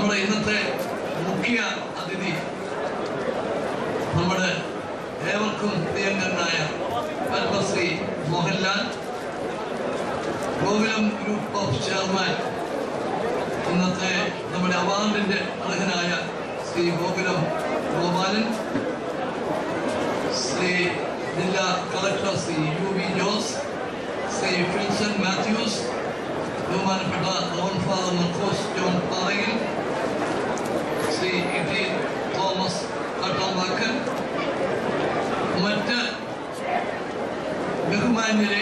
നമ്മുടെ ഇന്നത്തെ മുഖ്യ അതിഥി നമ്മുടെ ഏവർക്കും പ്രിയങ്കരനായ Padmashri Mohanlal Gokulam group of chairman ഇന്നത്തെ നമ്മുടെ അവാർഡിന്റെ അർഹനായ ശ്രീ ഗോകുലം ഗോപാലൻ ശ്രീ ജില്ലാ collector Shri U V Jose Shri Filson Mathews ബഹുമാനപ്പെട്ട റോൺ father Markose John Parayil Shri E T Thomas Kattampakkal മറ്റ് ബഹുമാന്യരെ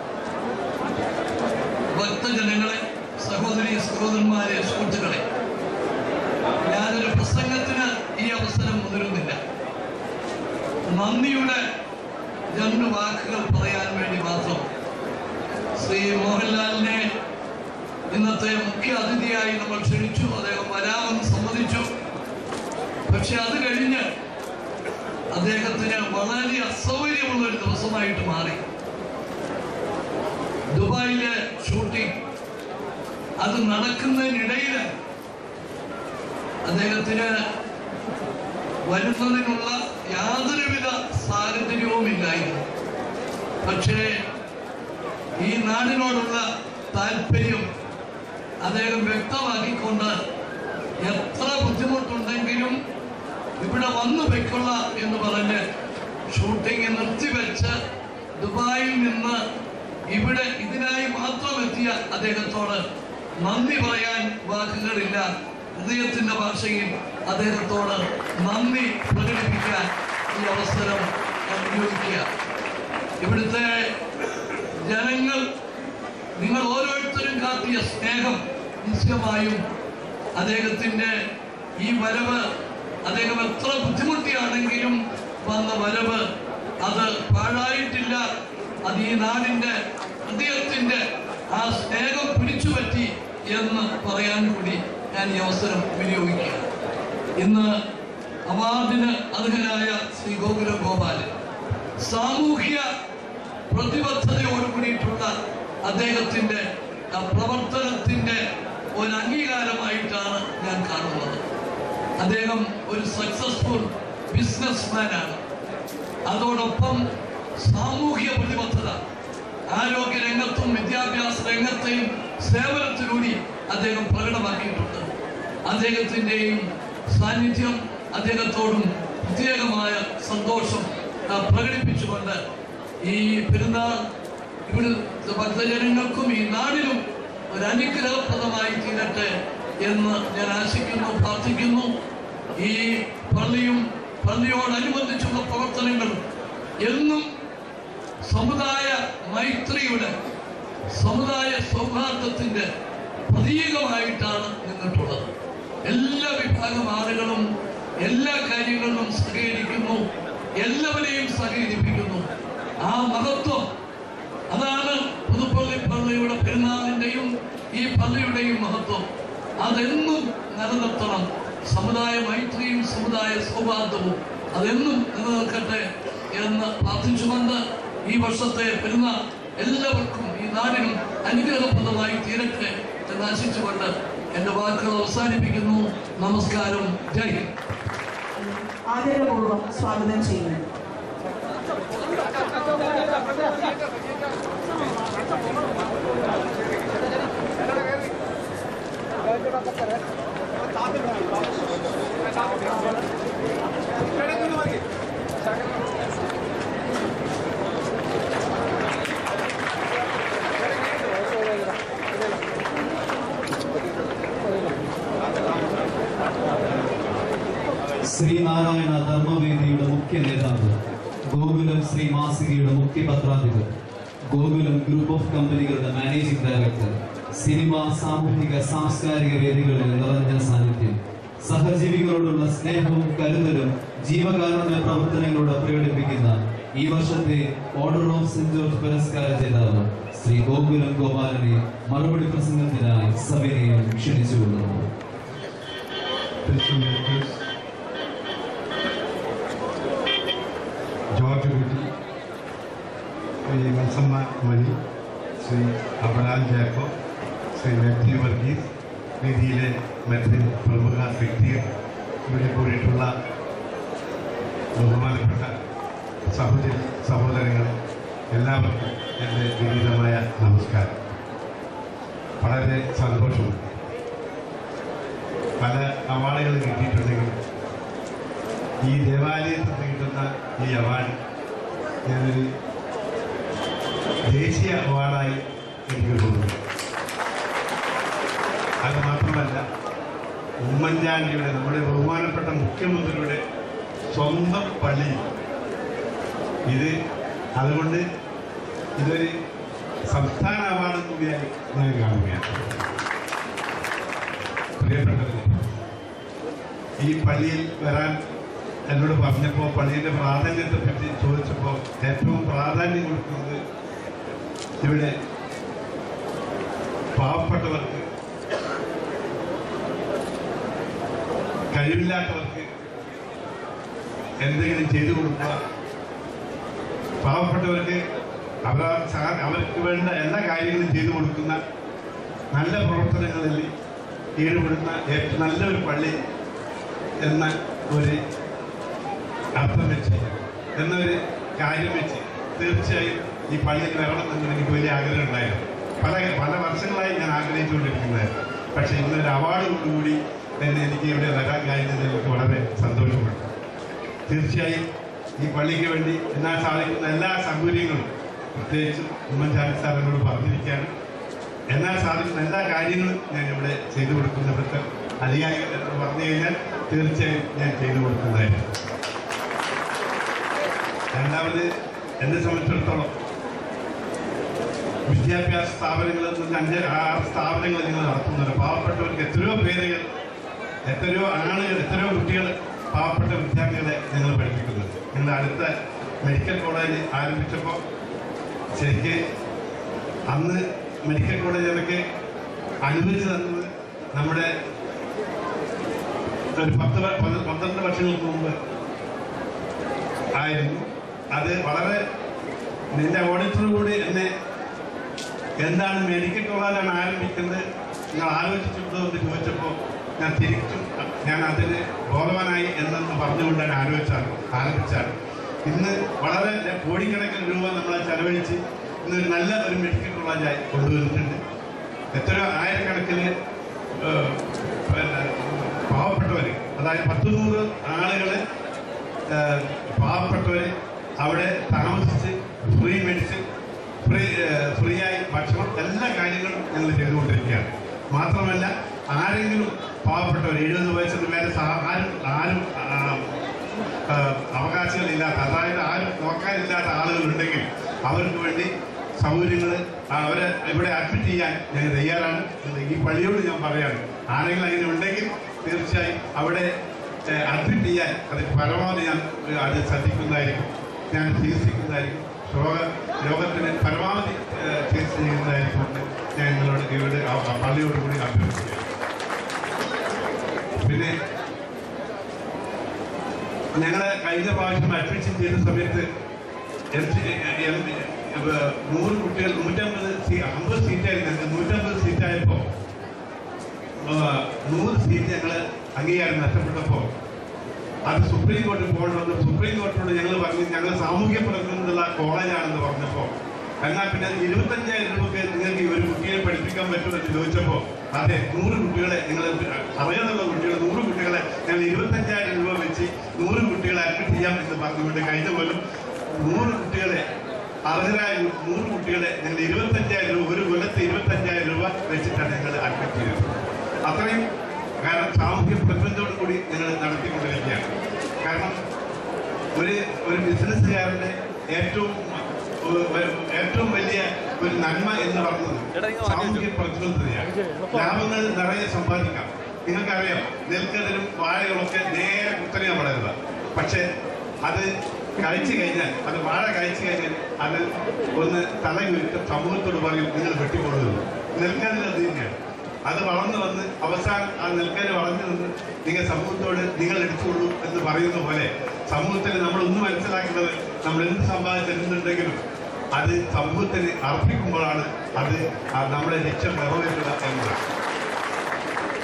ഭക്തജനങ്ങളെ സഹോദരി സഹോദരന്മാരെ സുഹൃത്തുക്കളെ ഞാനൊരു പ്രസംഗത്തിന് ഈ അവസരം മുതിരുന്നില്ല നന്ദിയുടെ രണ്ട് വാക്കുകൾ പറയാൻ വേണ്ടി മാത്രം ശ്രീ മോഹൻലാലിനെ ഇന്നത്തെ മുഖ്യ അതിഥിയായി നമ്മൾ ക്ഷണിച്ചു അദ്ദേഹം വരാമെന്ന് സമ്മതിച്ചു പക്ഷെ അത് കഴിഞ്ഞ് അദ്ദേഹത്തിന് വളരെ അസൗകര്യമുള്ള ഒരു ദിവസമായിട്ട് മാറി ദുബായിലെ ഷൂട്ടിംഗ് അത് നടക്കുന്നതിനിടയിൽ അദ്ദേഹത്തിന് വരുന്നതിനുള്ള യാതൊരുവിധ സാഹചര്യവും ഇല്ലായിരുന്നു പക്ഷേ ഈ നാടിനോടുള്ള താല്പര്യം അദ്ദേഹം വ്യക്തമാക്കിക്കൊണ്ട് എത്ര ബുദ്ധിമുട്ടുണ്ടെങ്കിലും ഇവിടെ വന്നു വെക്കൊള്ള എന്ന് പറഞ്ഞ് ഷൂട്ടിംഗ് നിർത്തിവെച്ച് ദുബായിൽ നിന്ന് ഇവിടെ ഇതിനായി മാത്രം എത്തിയ അദ്ദേഹത്തോട് നന്ദി പറയാൻ വാക്കുകളില്ല ഹൃദയത്തിന്റെ ഭാഷയിൽ അദ്ദേഹത്തോട് നന്ദി പ്രകടിപ്പിക്കാൻ ഈ അവസരം ഞാൻ ഉപയോഗിക്കുക ഇവിടുത്തെ ജനങ്ങൾ നിങ്ങൾ ഓരോരുത്തരും കാട്ടിയ സ്നേഹം നിശ്ചയമായും അദ്ദേഹത്തിന്റെ ഈ വരവ് അദ്ദേഹം എത്ര ബുദ്ധിമുട്ടിയാണെങ്കിലും വന്ന വരവ് അത് പാഴായിട്ടില്ല അത് ഈ നാടിന്റെ ഹൃദയത്തിന്റെ ആ സ്നേഹം പിടിച്ചുപറ്റി എന്ന് പറയാൻ കൂടി ഞാൻ ഈ അവസരം വിനിയോഗിക്കുക ഇന്ന് അവാർഡിന് അർഹനായ ശ്രീ ഗോകുല ഗോപാലൻ സാമൂഹ്യ പ്രതിബദ്ധതയോട് കൂടിയിട്ടുള്ള അദ്ദേഹത്തിന്റെ ആ പ്രവർത്തനത്തിന്റെ ഒരു അംഗീകാരമായിട്ടാണ് ഞാൻ കാണുന്നത് അദ്ദേഹം ഒരു സക്സസ്ഫുൾ ബിസിനസ്മാനാണ് അതോടൊപ്പം സാമൂഹ്യ പ്രതിബദ്ധത ആരോഗ്യ രംഗത്തും വിദ്യാഭ്യാസ രംഗത്തെയും സേവനത്തിലൂടെ അദ്ദേഹം പ്രകടമാക്കിയിട്ടുണ്ട് അദ്ദേഹത്തിൻ്റെയും സാന്നിധ്യം അദ്ദേഹത്തോടും പ്രത്യേകമായ സന്തോഷം ആ, പ്രകടിപ്പിച്ചുകൊണ്ട് ഈ പെരുന്നാൾ ഇവിടുത്തെ ഭക്തജനങ്ങൾക്കും ഈ നാടിനും ഒരു അനുഗ്രഹപ്രദമായി തീരട്ടെ എന്ന് ഞാൻ ആശിക്കുന്നു പ്രാർത്ഥിക്കുന്നു ഈ പള്ളിയും പള്ളിയോടനുബന്ധിച്ചുള്ള പ്രവർത്തനങ്ങളും എന്നും സമുദായ മൈത്രിയുടെ സമുദായ സൗഹാർദ്ദത്തിന്റെ പ്രതീകമായിട്ടാണ് നിന്നിട്ടുള്ളത് എല്ലാ വിഭാഗം ആളുകളും എല്ലാ കാര്യങ്ങളിലും സഹകരിക്കുന്നു എല്ലാവരെയും സഹകരിപ്പിക്കുന്നു ആ മഹത്വം അതാണ് പുതുപ്പള്ളി പള്ളിയുടെ പെരുന്നാളിന്റെയും ഈ പള്ളിയുടെയും മഹത്വം അതെന്നും നിലനിർത്തണം സമുദായ മൈത്രിയും സമുദായ സൗഹാർദ്ദവും അതെന്നും നിലനിൽക്കട്ടെ എന്ന് പ്രാർത്ഥിച്ചുകൊണ്ട് ഈ വർഷത്തെ പെരുന്നാൾ എല്ലാവർക്കും ഈ നാടിനും അനുഗ്രഹപ്രദമായി തീരട്ടെ എന്ന് ആശിച്ചുകൊണ്ട് എന്റെ വാക്കുകൾ അവസാനിപ്പിക്കുന്നു നമസ്കാരം ജയ് ഹിന്ദ് ആദരപൂർവ്വം സ്വാഗതം ചെയ്യുന്നു ശ്രീനാരായണ ധർമ്മവേദിയുടെ മുഖ്യ നേതാവ് ഗോകുലം ശ്രീ മാസികയുടെ മുഖ്യ പത്രാധിപർ ഗോകുലം ഗ്രൂപ്പ് ഓഫ് കമ്പനികളുടെ മാനേജിംഗ് ഡയറക്ടർ സിനിമ സാമൂഹിക സാംസ്കാരിക വേദികളിൽ നിറഞ്ഞ സാന്നിധ്യം സഹജീവികളോടുള്ള സ്നേഹവും കരുതലും ജീവകാരുണ്യ പ്രവർത്തനങ്ങളോട് പ്രകടിപ്പിക്കുന്ന ഈ വർഷത്തെ ഓർഡർ ഓഫ് സെന്റ് ജോർജ് പുരസ്കാര ജേതാവ് ശ്രീ ഗോകുലം ഗോപാലനെ മറുപടി പ്രസംഗത്തിനായി സവിനയം ക്ഷണിച്ചുകൊള്ളുന്നു special letters. George Kutty Shri Valsamma മണി ശ്രീ അബലാൽ ജാക്കോ ശ്രീ വ്യക്തി വർഗീസ് വേദിയിലെ മറ്റ് പ്രമുഖ വ്യക്തികൾ ഇവിടെ കൂടിയിട്ടുള്ള ബഹുമാനപ്പെട്ട സഹോദരി സഹോദരങ്ങൾ എല്ലാവർക്കും എൻ്റെ വിനീതമായ നമസ്കാരം വളരെ സന്തോഷമുണ്ട് പല അവാർഡുകൾ കിട്ടിയിട്ടുണ്ടെങ്കിൽ ഈ ദേവാലയത്തിൽ നിന്ന് കിട്ടുന്ന ഈ അവാർഡ് ഞാനൊരു ദേശീയ അവാർഡായി എനിക്ക് തോന്നുന്നു അത് മാത്രമല്ല ഉമ്മൻചാണ്ടിയുടെ നമ്മുടെ ബഹുമാനപ്പെട്ട മുഖ്യമന്ത്രിയുടെ സ്വന്തം പള്ളി ഇത് അതുകൊണ്ട് ഇതൊരു സംസ്ഥാന അവാർഡ് കൂടിയായി ഞാൻ കാണുകയാണ് പ്രിയപ്പെട്ടവരെ ഈ പള്ളിയിൽ വരാൻ എന്നോട് പറഞ്ഞപ്പോൾ പള്ളിയുടെ പ്രാധാന്യത്തെ പറ്റി ചോദിച്ചപ്പോൾ ഏറ്റവും പ്രാധാന്യം കൊടുക്കുന്നത് ഇവിടെ പാവപ്പെട്ടവർക്ക് കഴിവില്ലാത്തവർക്ക് എന്തെങ്കിലും ചെയ്തു കൊടുക്കുക പാവപ്പെട്ടവർക്ക് അവർ അവർക്ക് വേണ്ട എല്ലാ കാര്യങ്ങളും ചെയ്തു കൊടുക്കുന്ന നല്ല പ്രവർത്തനങ്ങളിൽ ഈടുപെടുന്ന ഏറ്റവും നല്ലൊരു പള്ളി എന്ന ഒരു അർത്ഥം വെച്ച് എന്നൊരു കാര്യം വെച്ച് തീർച്ചയായും ഈ പള്ളിയിൽ വരണം എന്ന് എനിക്ക് വലിയ ആഗ്രഹം ഉണ്ടായിരുന്നു പല പല വർഷങ്ങളായി ഞാൻ ആഗ്രഹിച്ചുകൊണ്ടിരിക്കുന്നതായിരുന്നു പക്ഷേ ഇന്നൊരു അവാർഡോടുകൂടി തന്നെ എനിക്ക് ഇവിടെ വരാൻ കഴിഞ്ഞതിൽ എനിക്ക് വളരെ സന്തോഷമുണ്ട് തീർച്ചയായും ഈ പള്ളിക്ക് വേണ്ടി എന്നാൽ സാധിക്കുന്ന എല്ലാ സൗകര്യങ്ങളും പ്രത്യേകിച്ചും ഉമ്മൻചാണ്ടി സാർ എന്നോട് പറഞ്ഞിരിക്കുകയാണ് എന്നാൽ സാധിക്കുന്ന എല്ലാ കാര്യങ്ങളും ഞാൻ ഇവിടെ ചെയ്തു കൊടുക്കുന്ന ഇവിടുത്തെ അധികാരികൾ എന്ന് പറഞ്ഞു കഴിഞ്ഞാൽ തീർച്ചയായും ഞാൻ ചെയ്തു കൊടുക്കുന്നതായിരിക്കും രണ്ടാമത് എന്നെ സംബന്ധിച്ചിടത്തോളം വിദ്യാഭ്യാസ സ്ഥാപനങ്ങളിൽ നിന്ന് അഞ്ച് ആറ് സ്ഥാപനങ്ങൾ നിങ്ങൾ നടത്തുന്നുണ്ട് പാവപ്പെട്ടവർക്ക് എത്രയോ പേരുകൾ എത്രയോ ആളുകൾ എത്രയോ കുട്ടികൾ പാവപ്പെട്ട വിദ്യാർത്ഥികളെ നിങ്ങൾ പഠിപ്പിക്കുന്നുണ്ട് നിങ്ങൾ അടുത്ത മെഡിക്കൽ കോളേജ് ആരംഭിച്ചപ്പോൾ ശരിക്ക് അന്ന് മെഡിക്കൽ കോളേജ് എനിക്ക് അനുവദിച്ചു തന്നത് നമ്മുടെ ഒരു പത്ത് വ- പന്ത്ര- പന്ത്രണ്ട് വർഷങ്ങൾക്ക് മുമ്പ് ആയിരുന്നു അത് വളരെ നിന്റെ ഓഡിറ്റർ കൂടി എന്നെ എന്താണ് മെഡിക്കൽ കോളേജാണ് ആരംഭിക്കുന്നത് നിങ്ങൾ ആലോചിച്ചിട്ടുണ്ടോ എന്ന് ചോദിച്ചപ്പോൾ ഞാൻ തിരിച്ചും ഞാൻ അതിന് ബോധവാനായി എന്നെന്ന് പറഞ്ഞുകൊണ്ടാണ് ആലോചിച്ചാണ് ആരംഭിച്ചാണ് ഇന്ന് വളരെ കോടിക്കണക്കിന് രൂപ നമ്മളെ ചെലവഴിച്ച് ഇന്ന് ഒരു നല്ല ഒരു മെഡിക്കൽ കോളേജായി കൊണ്ടുവന്നിട്ടുണ്ട് എത്രയോ ആയിരക്കണക്കിന് ഏഹ്, പിന്നെ പാവപ്പെട്ടവർ അതായത് പത്ത് നൂറ് ആളുകള് ഏഹ്, പാവപ്പെട്ടവര് അവിടെ താമസിച്ച് ഫ്രീ മെഡിസിൻ ഫ്രീ ഏഹ്, ഫ്രീ ആയി ഭക്ഷണം എല്ലാ കാര്യങ്ങളും ഞങ്ങൾ ചെയ്തുകൊണ്ടിരിക്കുകയാണ് മാത്രമല്ല ആരെങ്കിലും പാവപ്പെട്ടവർ എഴുപത് വയസ്സിന് മേലെ സാ- ആരും ആരും ആ, ആ, അവകാശങ്ങളില്ലാത്ത അതായത് ആരും നോക്കാനില്ലാത്ത ആളുകളുണ്ടെങ്കിൽ അവർക്ക് വേണ്ടി സൗകര്യങ്ങൾ അവരെ ഇവിടെ അഡ്മിറ്റ് ചെയ്യാൻ ഞാൻ തയ്യാറാണ് എന്ന് ഈ പള്ളിയോട് ഞാൻ പറയാണ് ആരെങ്കിലും അങ്ങനെ ഉണ്ടെങ്കിൽ തീർച്ചയായും അവിടെ അഡ്മിറ്റ് ചെയ്യാൻ അത് പരമാവധി ഞാൻ ഏഹ്, അത് ശ്രദ്ധിക്കുന്നതായിരിക്കും ഞാൻ ചികിത്സിക്കുന്നതായിരിക്കും രോഗ രോഗത്തിന് പരമാവധി ഏഹ്, ചികിത്സ ചെയ്യുന്നതായിരിക്കും എന്ന് ഞാൻ നിങ്ങളോട് ഇവിടെ ആ ആ പള്ളിയോട് കൂടി അഭ്യർത്ഥിക്കുന്നു പിന്നെ ഞങ്ങളെ കഴിഞ്ഞ പ്രാവശ്യം അഡ്മിഷൻ ചെയ്ത സമയത്ത് എം സി എം ഏഹ് നൂറ് കുട്ടികൾ നൂറ്റമ്പത് സീ അമ്പത് സീറ്റായിരുന്നു ഞങ്ങൾക്ക് നൂറ്റമ്പത് സീറ്റായപ്പോൾ നൂറ് സീറ്റ് ഞങ്ങൾ അംഗീകാരം നഷ്ടപ്പെട്ടപ്പോൾ അത് സുപ്രീം കോടതി പോകേണ്ടി വന്നു സുപ്രീം കോടതിയോട് ഞങ്ങൾ പറഞ്ഞു ഞങ്ങൾ സാമൂഹ്യ പ്രവർത്തനത്തിലുള്ള കോളേജാണെന്ന് പറഞ്ഞപ്പോൾ എന്നാൽ പിന്നെ ഇരുപത്തഞ്ചായിരം രൂപക്ക് നിങ്ങൾക്ക് ഈ ഒരു കുട്ടിയെ പഠിപ്പിക്കാൻ പറ്റുമെന്ന് ചോദിച്ചപ്പോൾ അതെ നൂറ് കുട്ടികളെ നിങ്ങൾ അറിയാനുള്ള കുട്ടികൾ നൂറ് കുട്ടികളെ ഞങ്ങൾ ഇരുപത്തഞ്ചായിരം രൂപ വെച്ച് നൂറ് കുട്ടികളെ അഡ്മിറ്റ് ചെയ്യാം എന്ന് പറഞ്ഞുകൊണ്ട് കഴിഞ്ഞ പോലും നൂറ് കുട്ടികളെ അർഹരായ നൂറ് കുട്ടികളെ ഞങ്ങൾ ഇരുപത്തഞ്ചായിരം രൂപ ഒരു കൊല്ലത്ത് ഇരുപത്തഞ്ചായിരം രൂപ വെച്ചിട്ടാണ് ഞങ്ങൾ അഡ്മിറ്റ് ചെയ്തത് അത്രയും കാരണം സാമൂഹ്യ പ്രതിബന്ധത്തോടു കൂടി ഞങ്ങൾ നടത്തിക്കൊണ്ടിരിക്കുകയാണ് കാരണം ഒരു ഒരു ബിസിനസ്സുകാരന്റെ ഏറ്റവും ഒ- ഒ- ഏറ്റവും വലിയ ഒരു നന്മ എന്ന് പറയുന്നത് സാമൂഹ്യ പ്രതിബദ്ധതയാണ് ലാഭങ്ങൾ നിറയെ സമ്പാദിക്കാം നിങ്ങൾക്കറിയാം നെൽക്കതിരും വാഴകളൊക്കെ നേരെ കുത്തനെയാണ് വളരുക പക്ഷേ അത് കഴിച്ചു കഴിഞ്ഞാൽ അത് വാഴ കഴിച്ചു കഴിഞ്ഞാൽ അത് ഒന്ന് തലയുരുട്ട് സമൂഹത്തോട് പറയും നിങ്ങൾ വെട്ടിക്കൊള്ളുന്നു നെൽക്കതിൽ അത് തന്നെയാണ് അത് വളർന്നു വന്ന് അവസാനം ആ നെൽക്കല് വളർന്നു നിന്ന് നിങ്ങൾ സമൂഹത്തോട് നിങ്ങൾ എടുത്തുകൊള്ളൂ എന്ന് പറയുന്ന പോലെ സമൂഹത്തിൽ നമ്മൾ ഒന്ന് മനസ്സിലാക്കുന്നത് നമ്മൾ എന്ത് സമ്പാദിച്ചിരുന്നുണ്ടെങ്കിലും അത് സമൂഹത്തിന് അർപ്പിക്കുമ്പോഴാണ് അത് ആ നമ്മുടെ ലക്ഷ്യം നിറവേറ്റുക എന്നതാണ്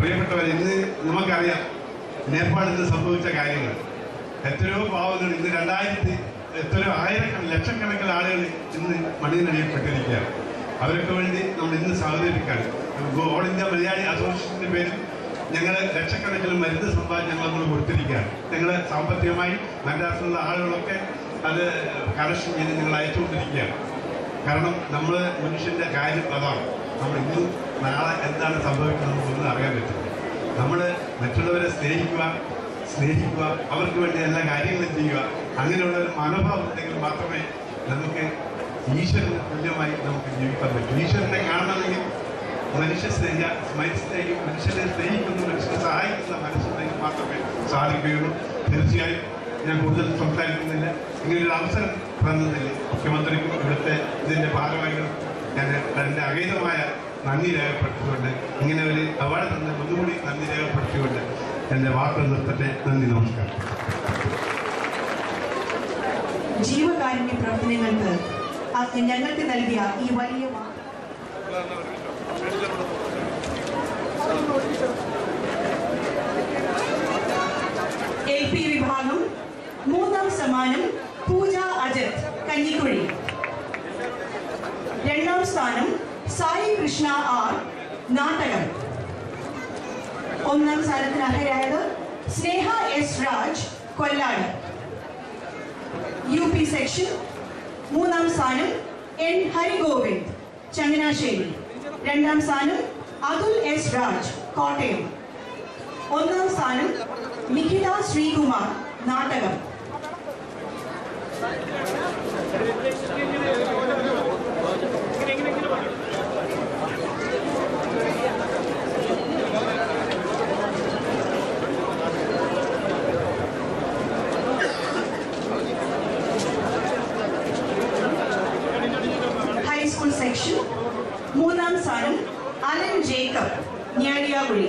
പ്രിയപ്പെട്ടവർ ഇന്ന് നമുക്കറിയാം നേപ്പാളിൽ നിന്ന് സംഭവിച്ച കാര്യങ്ങൾ എത്രയോ പാവങ്ങൾ ഇന്ന് രണ്ടായിരത്തി എത്രയോ ആയിരക്കണക്കിന് ലക്ഷക്കണക്കിന് ആളുകൾ ഇന്ന് മണ്ണിനടിയപ്പെട്ടിരിക്കുകയാണ് അവരൊക്കെ വേണ്ടി നമ്മൾ ഇന്ന് സഹകരിക്കാണ് ഓൾ ഇന്ത്യ മലയാളി അസോസിയേഷന്റെ പേരിൽ ഞങ്ങൾ ലക്ഷക്കണക്കിന് മരുന്ന് സമ്പാദിച്ച് ഞങ്ങൾ നമ്മൾ കൊടുത്തിരിക്കുകയാണ് ഞങ്ങൾ സാമ്പത്തികമായി മദ്രാസിലുള്ള ആളുകളൊക്കെ അത് കറക്ഷൻ ചെയ്ത് ഞങ്ങൾ അയച്ചുകൊണ്ടിരിക്കുകയാണ് കാരണം നമ്മൾ മനുഷ്യന്റെ കാര്യം അതാണ് നമ്മൾ ഇന്നും നാളെ എന്താണ് സംഭവിക്കുന്നത് ഒന്നും അറിയാൻ പറ്റില്ല നമ്മൾ മറ്റുള്ളവരെ സ്നേഹിക്കുക സ്നേഹിക്കുക അവർക്ക് വേണ്ടി എല്ലാ കാര്യങ്ങളും ചെയ്യുക അങ്ങനെയുള്ള ഒരു മനോഭാവം ഉണ്ടെങ്കിൽ മാത്രമേ നമുക്ക് ഈശ്വരന് തുല്യമായി നമുക്ക് ജീവിക്കാൻ പറ്റൂ ഈശ്വരനെ കാണണമെങ്കിൽ മനുഷ്യ സ്നേഹ മനുഷ്യനെയും മനുഷ്യനെ സ്നേഹിക്കുന്ന മനുഷ്യനെ സഹായിക്കുന്ന മനസ്സുണ്ടെങ്കിൽ മാത്രമേ സാധിക്കുകയുള്ളൂ തീർച്ചയായും ഞാൻ കൂടുതൽ സംസാരിക്കുന്നില്ല ഇങ്ങനൊരു അവസരം തന്നതിൽ മുഖ്യമന്ത്രിക്കും ഇവിടുത്തെ ഇതിന്റെ ഭാരവാഹികളും ഞാൻ എൻ്റെ അഗൈതമായ നന്ദി രേഖപ്പെടുത്തിക്കൊണ്ട് ഇങ്ങനെ ഒരു അവാർഡ് തന്നെ ഒന്നുകൂടി നന്ദി രേഖപ്പെടുത്തിക്കൊണ്ട് എൻ്റെ വാക്കുകൾ നിർത്തട്ടെ നന്ദി നമസ്കാരം ജീവകാരുണ്യ പ്രവർത്തനങ്ങൾക്ക് അങ്ങ് ഞങ്ങൾക്ക് നൽകിയ ഈ വലിയ വാ- എൽ പി വിഭാഗം മൂന്നാം സമ്മാനം പൂജ അജത് കഞ്ഞിക്കുഴി രണ്ടാം സ്ഥാനം സായി കൃഷ്ണ ആർ നാട്ടകം ഒന്നാം സ്ഥാനത്തിന് അർഹരായത് Sneha S Raj Kollad U P section മൂന്നാം സ്ഥാനം എൻ ഹരിഗോവിന്ദ് ചങ്ങനാശ്ശേരി രണ്ടാം സ്ഥാനം അതുൽ എസ് രാജ് കോട്ടയം ഒന്നാം സ്ഥാനം നിഖിത ശ്രീകുമാർ നാടകം ഹൈസ്കൂൾ സെക്ഷൻ മൂന്നാം സ്ഥാനം അലൻ ജേക്കബ് ഞാലിയാകുഴി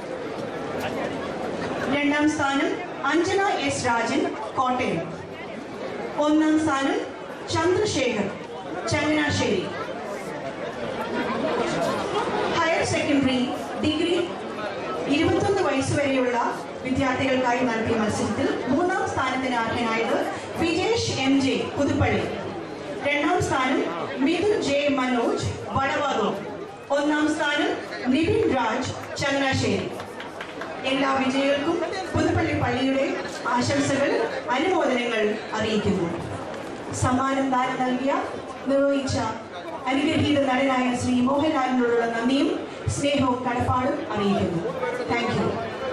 രണ്ടാം സ്ഥാനം അഞ്ജന എസ് രാജൻ കോട്ടയം ഒന്നാം സ്ഥാനം Chandrasekhar Changanassery higher secondary degree ഇരുപത്തൊന്ന് വയസ്സ് വരെയുള്ള വിദ്യാർത്ഥികൾക്കായി നടത്തിയ മത്സരത്തിൽ മൂന്നാം സ്ഥാനത്തിന് അർഹനായത് വിജേഷ് എം ജെ പുതുപ്പള്ളി രണ്ടാം സ്ഥാനം മിഥുൻ ജെ മനോജ് വടവാതൂർ ഒന്നാം സ്ഥാനം നിവിൻ രാജ് ചങ്ങനാശ്ശേരി എല്ലാ വിജയികൾക്കും പുതുപ്പള്ളി പള്ളിയുടെ ആശംസകൾ അനുമോദനങ്ങൾ അറിയിക്കുന്നു സമ്മാനം ദാനം നൽകിയ നിർവഹിച്ച അനുഗ്രഹീത നടനായ ശ്രീ മോഹൻലാലിനോടുള്ള നന്ദിയും സ്നേഹവും കടപ്പാടും അറിയിക്കുന്നു താങ്ക് യു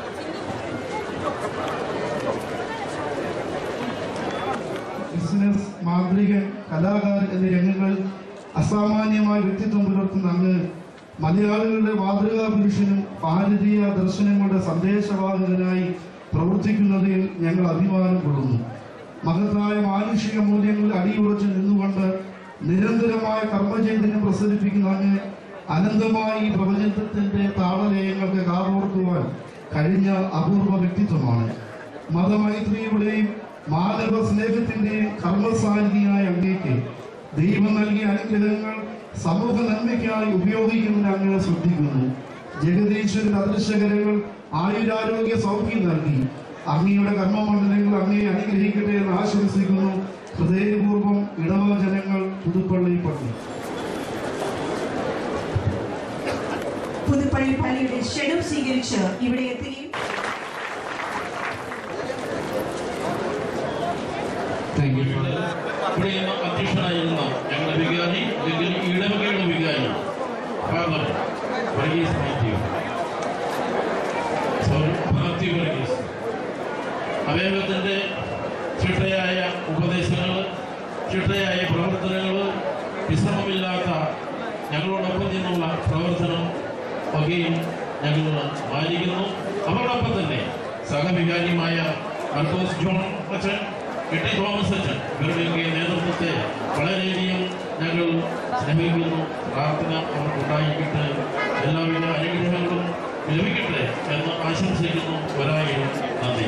ബിസിനസ് മാന്ത്രികൻ കലാകാരൻ എന്നീ രംഗങ്ങളിൽ അസാമാന്യമായ വ്യക്തിത്വം പുലർത്തുന്ന അങ്ങ് മലയാളികളുടെ മാതൃകാ പുരുഷനും ഭാരതീയ ദർശനങ്ങളുടെ സന്ദേശവാഹകനായി പ്രവർത്തിക്കുന്നതിൽ ഞങ്ങൾ അഭിമാനം കൊള്ളുന്നു മഹത്തായ മാനുഷിക മൂല്യങ്ങളിൽ അടിയുറച്ച് നിന്നുകൊണ്ട് നിരന്തരമായ കർമ്മചൈതന്യം പ്രസരിപ്പിക്കുന്ന അങ്ങ് അനന്തമായി ഈ പ്രപഞ്ചത്തിന്റെ താളലയങ്ങൾക്ക് കാതോർക്കുവാൻ കഴിഞ്ഞ അപൂർവ വ്യക്തിത്വമാണ് മതമൈത്രിയുടെയും മാനവ സ്നേഹത്തിന്റെയും കർമ്മസാരഥിയായ അങ്ങേക്ക് ദൈവം നൽകിയ അനുഗ്രഹങ്ങൾ സമൂഹ നന്മയ്ക്കായി ഉപയോഗിക്കുന്നതിന് അങ്ങ് ശ്രദ്ധിക്കുന്നു ജഗദീശ്വരൻ അദൃശ്യകരങ്ങൾ ആയുരാരോഗ്യ സൗഖ്യം നൽകി അങ്ങയുടെ കർമ്മമണ്ഡലങ്ങൾ അങ്ങയെ അനുഗ്രഹിക്കട്ടെ എന്ന് ആശംസിക്കുന്നു ഹൃദയപൂർവ്വം ഇടവ ജനങ്ങൾ പുതുപ്പള്ളി പള്ളി പുതുപ്പള്ളി പള്ളിയുടെ ക്ഷണം സ്വീകരിച്ച് ഇവിടെ എത്തുകയും താങ്ക് യു ഇവിടെ ഇന്ന് അധ്യക്ഷനായിരുന്ന ഞങ്ങളുടെ വികാരി അല്ലെങ്കിൽ ഈ ഇടവകയുടെ വികാരി ഫാദർ വർഗീസ് മാത്യു സോറി മാത്യു വർഗീസ് അദ്ദേഹത്തിൻ്റെ ചിട്ടയായ ഉപദേശങ്ങൾ ചിട്ടയായ പ്രവർത്തനങ്ങൾ വിശ്രമമില്ലാത്ത ഞങ്ങളോടൊപ്പം നിന്നുള്ള പ്രവർത്തനം ഒക്കെയും ഞങ്ങൾ മാനിക്കുന്നു അതോടൊപ്പം തന്നെ സഹവികാരിയുമായ മർക്കോസ് ജോൺ അച്ഛൻ കെട്ടി തോമസ് അച്ഛൻ ഇവരുടെയൊക്കെ നേതൃത്വത്തെ വളരെയധികം ഞങ്ങൾ സ്നേഹിക്കുന്നു പ്രാർത്ഥന അവർക്കുണ്ടായിരിക്കട്ടെ എല്ലാവിധ അനുഗ്രഹങ്ങളും ലഭിക്കട്ടെ എന്ന് ആശംസിക്കുന്നു ഒരായിരം നന്ദി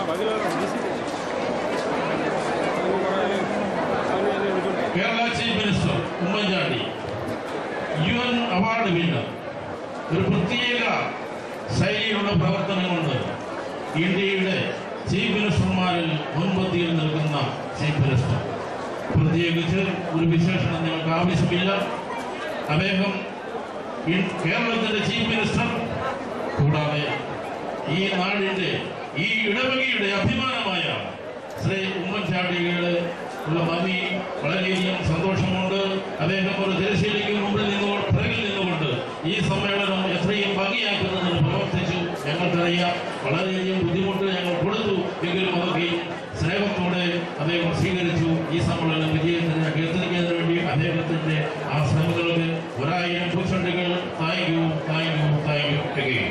Kerala chief minister Oommen Chandy U N award winner ഒരു പ്രത്യേക ശൈലി ഇടവകയുടെ പ്രവർത്തനം കൊണ്ട് ഇന്ത്യയുടെ ചീഫ് മിനിസ്റ്റർമാരിൽ മുൻപന്തിയിൽ നിൽക്കുന്ന ചീഫ് മിനിസ്റ്റർ പ്രത്യേകിച്ച് ഒരു വിശേഷണം ഞങ്ങൾക്ക് ആവശ്യമില്ല അദ്ദേഹം ഇൻ- കേരളത്തിന്റെ ചീഫ് മിനിസ്റ്റർ കൂടാതെ ഈ നാടിന്റെ ഈ ഇടവകയുടെ അഭിമാനമായ ശ്രീ ഉമ്മൻചാണ്ടിയുടെ ഉള്ള നന്ദി വളരെയധികം സന്തോഷമുണ്ട് അദ്ദേഹം ഒരു തിരശ്ശേരിക്ക് മുമ്പിൽ നിന്നുകൊണ്ട് പിറകിൽ നിന്നുകൊണ്ട് ഈ സമ്മേളനം എത്രയും ഭംഗിയാക്കുന്നതിന് പ്രവർത്തിച്ചു ഞങ്ങൾക്കറിയാം വളരെയധികം ബുദ്ധിമുട്ട് ഞങ്ങൾ കൊടുത്തു എങ്കിലും അതൊക്കെ സ്നേഹത്തോടെ അദ്ദേഹം സ്വീകരിച്ചു ഈ സമ്മേളനം വിജയത്തിലേക്ക് എത്തിക്കുന്നതിന് വേണ്ടി അദ്ദേഹത്തിന്റെ ആ ശ്രമങ്ങൾക്ക് ഒരായിരം പുഷണ്ടുകൾ thank you thank you thank you again.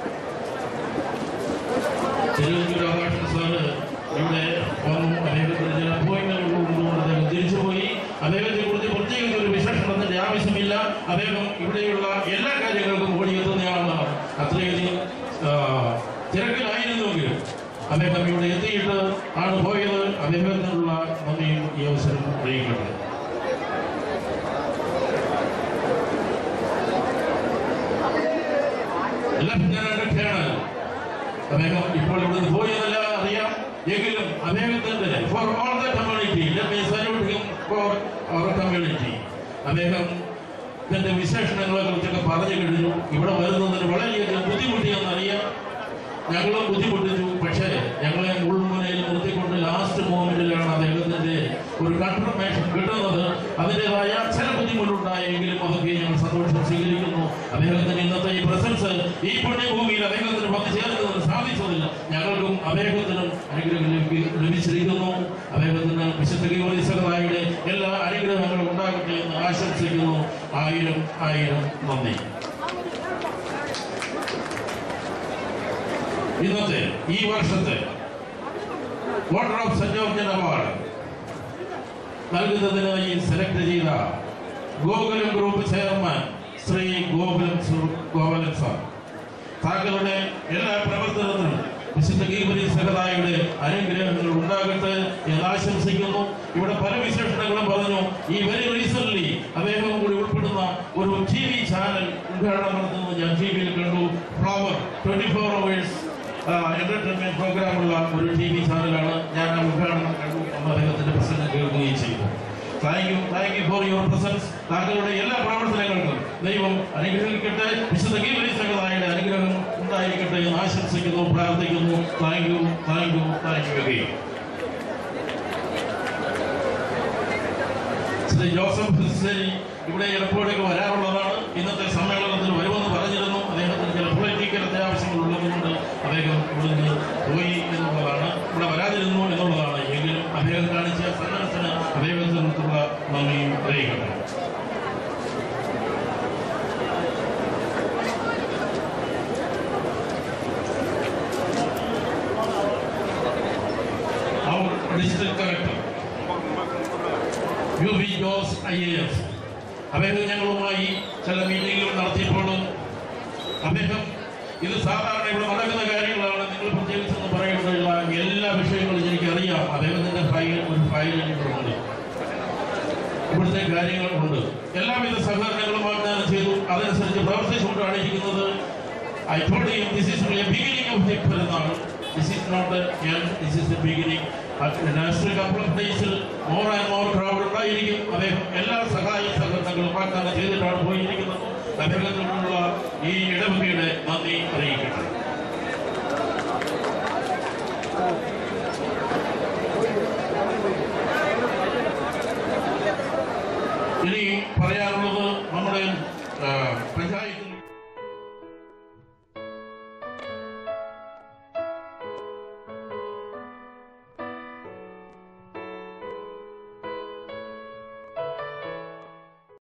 Thiruvananthapuram Radhakrishnan sir ഇവിടെ വന്നു അദ്ദേഹത്തിന് ചില അപ്പോയിന്റ്മെന്റുകൾ കൊണ്ടുകൊണ്ട് അദ്ദേഹം തിരിച്ചുപോയി അദ്ദേഹത്തെ കുറിച്ച് പ്രത്യേകിച്ച് ഒരു വിശേഷണത്തിന്റെ ആവശ്യമില്ല അദ്ദേഹം ഇവിടെയുള്ള എല്ലാ കാര്യങ്ങൾക്കും ഓടിയെത്തുന്നയാളാണ് അത്രയധികം ആ, തിരക്കിലായിരുന്നുവെങ്കിലും അദ്ദേഹം ഇവിടെ എത്തിയിട്ട് ആണ് പോയത് അദ്ദേഹത്തിനുള്ള നന്ദിയും ഈ അവസരം അറിയിക്കട്ടെ ലഫ്റ്റനന്റ് കേണൽ അദ്ദേഹം ഇപ്പോൾ ഇവിടുന്ന് പോയതല്ല അറിയാം എങ്കിലും അദ്ദേഹത്തിന്റെ for all the community salute him for our community അദ്ദേഹം ഇതിന്റെ വിശേഷണങ്ങളെ കുറിച്ചൊക്കെ പറഞ്ഞു കഴിഞ്ഞു ഇവിടെ വരുന്നതിന് വളരെയധികം ബുദ്ധിമുട്ടിയെന്നറിയാം ഞങ്ങളും ബുദ്ധിമുട്ടിച്ചു പക്ഷേ ഞങ്ങളെ ഉൾമുനയിൽ നിർത്തിക്കൊണ്ട് ലാസ്റ്റ് മോമെന്റിലാണ് അദ്ദേഹത്തിന്റെ ഒരു കൺഫർമേഷൻ കിട്ടുന്നത് അതിൻ്റെതായ ചില ബുദ്ധിമുട്ടുണ്ടായെങ്കിലും അതൊക്കെ ഞങ്ങൾ സന്തോഷം സ്വീകരിക്കുന്നു അദ്ദേഹത്തിന് ഇന്നത്തെ ഈ പ്രസൻസ് ഈ പുണ്യഭൂമിയിൽ അദ്ദേഹത്തിന് വന്നു ചേർന്നതിന് സാധിച്ചതിൽ ഞങ്ങൾക്കും അദ്ദേഹത്തിനും അനുഗ്രഹം ലഭി- ലഭിച്ചിരിക്കുന്നു അദ്ദേഹത്തിന് വിശുദ്ധ ഗീവറിസഹായുടെ എല്ലാ അനുഗ്രഹങ്ങളും ഉണ്ടാകട്ടെ എന്ന് ആശംസിക്കുന്നു ആയിരം ആയിരം നന്ദി ഇന്നത്തെ ഈ വർഷത്തെ order of saint Georgian award നൽകുന്നതിനായി സെലക്ട് ചെയ്ത ഗോകുലം ഗ്രൂപ്പ് ചെയർമാൻ ശ്രീ ഗോകുലം സു- ഗോപാലൻ സാർ താങ്കളുടെ എല്ലാ പ്രവർത്തനത്തിനും വിശുദ്ധ ഗീപരി സഹതായുടെ അനുഗ്രഹങ്ങൾ ഉണ്ടാകട്ടെ എന്ന് ആശംസിക്കുന്നു ഇവിടെ പല വിശേഷണങ്ങളും പറഞ്ഞു ഈ വെരി റീസെന്റ് അദ്ദേഹം കൂടി ഉൾപ്പെടുന്ന ഒരു ടി വി ചാനൽ ഉദ്ഘാടനം നടത്തുന്നത് ഞാൻ ടി വിയിൽ കണ്ടു flower twenty four hours entertainment പ്രോഗ്രാമുള്ള ഒരു ടി വി ചാനലാണ് ഞാൻ ആ ഉദ്ഘാടനം കണ്ടു എന്ന് അദ്ദേഹത്തിന്റെ പ്രസംഗം കേൾക്കുകയും ചെയ്തു thank you thank you for your presence താങ്കളുടെ എല്ലാ പ്രവർത്തനങ്ങൾക്കും ദൈവം അനുഗ്രഹിക്കട്ടെ വിശുദ്ധ ഗീവരി സംഘതായുടെ അനുഗ്രഹം ഉണ്ടായിരിക്കട്ടെ എന്ന് ആശംസിക്കുന്നു പ്രാർത്ഥിക്കുന്നു thank you thank you thank you again Shri Joseph ക്രിസ്ത്യനി ഇവിടെ എപ്പോഴേക്ക് വരാറുള്ളതാണ് ഇന്നത്തെ സമ്മേളനത്തിൽ വരുമെന്ന് പറഞ്ഞിരുന്നു അദ്ദേഹത്തിന് ചില പൊളിറ്റിക്കൽ അത്യാവശ്യങ്ങൾ ഉള്ളതുകൊണ്ട് അദ്ദേഹം ഇവിടെ നിന്ന് പോയി എന്നുള്ളതാണ് ഇവിടെ വരാതിരുന്നു എന്നുള്ളതാണ് എങ്കിലും അദ്ദേഹം കാണിച്ച സന്മനസ്സിന് അദ്ദേഹത്തിനുള്ള നന്ദിയും അറിയിക്കട്ടെ our district collector U V Jose I A S അദ്ദേഹം ഞങ്ങളുമായി ചില മീറ്റിങ്ങുകൾ നടത്തിയപ്പോഴും അദ്ദേഹം ഇത് സാധാരണ ഇവിടെ നടക്കുന്ന കാര്യങ്ങളാണ് നിങ്ങൾ പ്രത്യേകിച്ചൊന്നും പറയേണ്ടതില്ല എല്ലാ വിഷയങ്ങളും എനിക്കറിയാം അദ്ദേഹത്തിന്റെ ഫയൽ ഒരു ഫയൽ എനിക്കുണ്ട് ഇവിടുത്തെ കാര്യങ്ങളുണ്ട് എല്ലാവിധ സഹകരണങ്ങളും വാഗ്ദാനം ചെയ്തു അതനുസരിച്ച് പ്രവർത്തിച്ചുകൊണ്ടാണ് ഇരിക്കുന്നത് I told him this is only a beginning of the പെരുന്നാൾ this is not the end this is the beginning national couple of ഡേയ്സിൽ മോർ ആൻഡ് മോർ ക്രൗഡ് ഉണ്ടായിരിക്കും അദ്ദേഹം എല്ലാ സഹായ സഹകരണങ്ങളും വാഗ്ദാനം ചെയ്തിട്ടാണ് പോയിരിക്കുന്നത് അദ്ദേഹത്തിനുള്ള ഈ ഇടവകയുടെ നന്ദി അറിയിക്കട്ടെ ഇനി പറയാനുള്ളത് നമ്മുടെ ആ, പഞ്ചായത്ത്